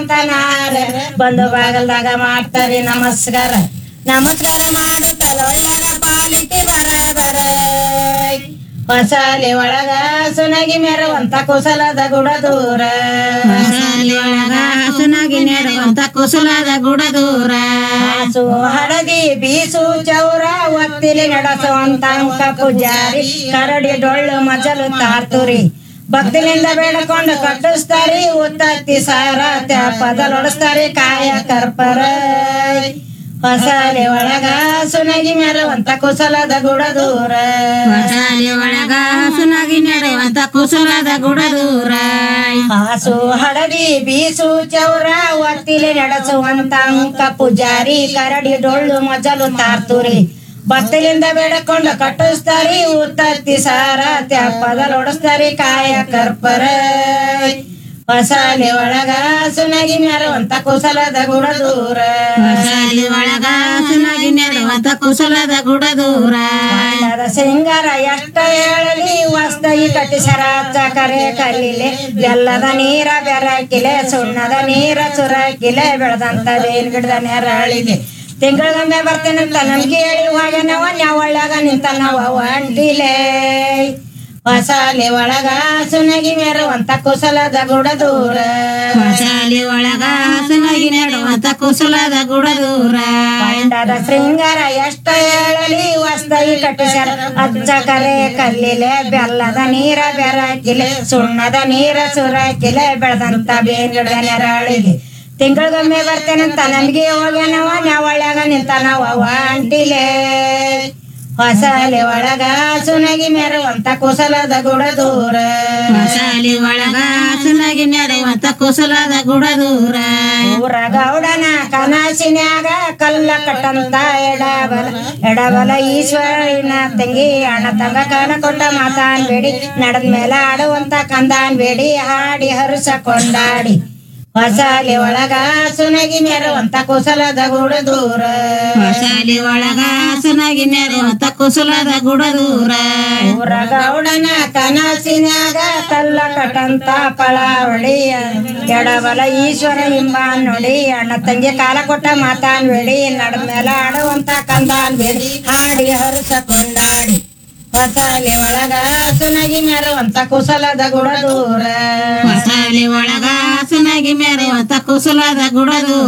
ಅಂತ ನಾರ ಬಂದು ಬಾಗಲ್ದಾಗ ಮಾಡ್ತಾರೆ ನಮಸ್ಕಾರ ನಮಸ್ಕಾರ ಮಾಡುತ್ತಲ್ಲ ಒಳ್ಳೆಯ ಪಾಲಿಕೆ ಬರ ಬರ ಹೊಸಾಲಿ ಒಳಗ ಸುನಗಿ ಮೆರವಂತ ಕುಸಲದ ಗುಡ ದೂರ ಹೊಸಲಿ ಒಳಗ ಹಸುನಾಗಿ ನೆಡುವಂತ ಕುಸುಲದ ಗುಡ ದೂರ ಹಾಸು ಹಳದಿ ಬೀಸು ಚೌರ ಒತ್ತಿಲಿ ನಡೆಸುವಂತ ಅಂಕ ಪೂಜಾರಿ ಕರಡಿ ಡೊಳ್ಳು ಮಜಲು ತಾರ್ತುರಿ ಭಕ್ತಿನಿಂದ ಬೇಡಕೊಂಡು ಕಟ್ಟಿಸ್ತಾರಿ ಉತ್ತತ್ತಿ ಸಾರ ತ್ಯಾಪದಲೊಡಿಸ್ತಾರಿ ಕಾಯ ಕರ್ಪರ ಹೊಸಲಿ ಒಳಗ ಸುನಗಿ ಮೆರವಂತ ಕುಸಲದ ಗುಡ ದೂರ ಹೊಸಲಿ ಒಳಗ ಹಸುನಾಗಿ ನೆಡುವಂತ ಕುಸುಲದ ಗುಡ ದೂರ ಹಾಸು ಹಳದಿ ಬೀಸು ಚೌರ ಒತ್ತಿಲಿ ನಡೆಸುವಂತ ಅಂಕ ಪೂಜಾರಿ ಕರಡಿ ಡೊಳ್ಳು ಮಜಲು ತಾರ್ತುರಿ ಭಕ್ತಿಲಿಂದ ಬೇಡಕೊಂಡು ಕಟ್ಟಿಸ್ತಾರಿ ಉತ್ತತ್ತಿ ಸಾರ ತ್ಯಾಪದಲೊಡಿಸ್ತಾರಿ ಕಾಯ ಕರ್ಪರ ಹೊಸಲಿ ಒಳಗ ಸುನಗಿ ಮೆರವಂತ ಕುಸಲದ ಗುಡ ದೂರ ಹೊಸಲಿ ಒಳಗ ಹಸುನಾಗಿ ನೆಡುವಂತ ಕುಸುಲದ ಗುಡ ದೂರ ಬಣ್ಣದ ಸಿಂಗಾರ ಎಷ್ಟ ಹೇಳಲಿ ವಸ್ತಗಿ ಕಟ್ಟಿಸರ ಚಕರೆ ಕಲ್ಲಿಲೆ ಬೆಲ್ಲದ ನೀರ ಬೆರಕಿಲೆ ಸುಣ್ಣದ ನೀರ ಸುರಕಿಲೆ ಬೆಳೆದಂತ ಬೇನ್ ಗಿಡದ ನೆರಳಿಗೆ ತಿಂಗಳಿಗೊಮ್ಮೆ ಬರ್ತೇನಂತ ನಮ್ಗೆ ಹೇಳಿ ಹೋಗ ನಾವು ನ್ಯಾವಳ್ಯಾಗ ನಿಂತ ನಾವು ಅಂಟಿಲೆ ಹೊಸಲಿ ಒಳಗ ಸುನಗಿ ಮೆರುವಂತ ಕುಸಲದ ಗುಡ ದೂರ ಹೊಸಲಿ ಒಳಗ ಹಸುನಾಗಿ ನೆಡುವಂತ ಕುಸುಲದ ಗುಡ ದೂರ ಬಂಡದ ಶೃಂಗಾರ ಎಷ್ಟ ಹೇಳಲಿ ವಸ್ತಗಿ ಕಟ್ಟಿಸ್ಯಾರ ಅಜ್ಜ ಕರೆ ಕಲ್ಲಿಲೆ ಬೆಲ್ಲದ ನೀರ ಬೆರಕಿಲೆ ಸುಣ್ಣದ ನೀರ ಸುರಕಿಲೆ ಬೆಳೆದಂತ ಬೇರ್ಗಿಡದ ನೆರಳಿಗೆ ತಿಂಗಳಿಗೊಮ್ಮೆ ಬರ್ತೇನಂತ ನಮ್ಗೆ ಹೋಗ್ಯಾನವ ನಾವಳ್ಯಾಗ ನಿಂತ ನಾವು ಅಂಟಿಲೆ ಹೊಸಲಿ ಒಳಗ ಸುನಗಿ ಮೆರುವಂತ ಕುಸಲದ ಗುಡ ದೂರ ಹೊಸಲಿ ಒಳಗ ಹಸುನಾಗಿ ನೆಡುವಂತ ಕುಸುಲದ ಗುಡ ದೂರ ಊರ ಗೌಡನ ಕನಸಿನ್ಯಾಗ ಕಲ್ಲ ಕಟ್ಟಂತ ಎಡಬಲ ಎಡಬಲ ಈಶ್ವರಿನ ತಂಗಿ ಅಣ್ಣ ತಂಗ ಕಾಣ ಕೊಟ್ಟ ಮಾತಾನ್ ಬೇಡಿ ನಡೆದ ಮೇಲೆ ಆಡುವಂತ ಕಂದಾನ್ ಬೇಡಿ ಹಾಡಿ ಹರುಸ ಕೊಂಡಾಡಿ ಹೊಸಲಿ ಒಳಗ ಸುನಗಿ ಮೆರುವಂತ ಕುಸಲದ ಗುಡ ದೂರ ಹೊಸಲಿ ಒಳಗ ಹಸುನಾಗಿ ನೆಡುವಂತ ಕುಸುಲದ ಗುಡ ದೂರ ಊರ ಗೌಡನ ಕನಸಿನ್ಯಾಗ ಕಲ್ಲ ಕಟ್ಟಂತ ಪಳಾವಳಿ ಎಡಬಲ ಈಶ್ವರ ಹಿಂಬ ನೋಡಿ ಅಣ್ಣ ತಂಗಿ ಕಾಲ ಕೊಟ್ಟ ಮಾತಾನ್ ಬೇಡಿ ನಡೆದ ಮೇಲೆ ಆಡುವಂತ ಕಂದಾನ್ ಬೇಡಿ ಹಾಡಿ ಹರುಸ ಕೊಂಡಾಡಿ ಹೊಸಲಿ ಒಳಗ ಸುನಗಿ ಮೆರುವಂತ ಕುಸಲದ ಗುಡ ದೂರ ಹೊಸಲಿ ಒಳಗ ಹಸುನಾಗಿ ಮೆರುವಂತ ಕುಸುಲದ ಗುಡ ದೂರ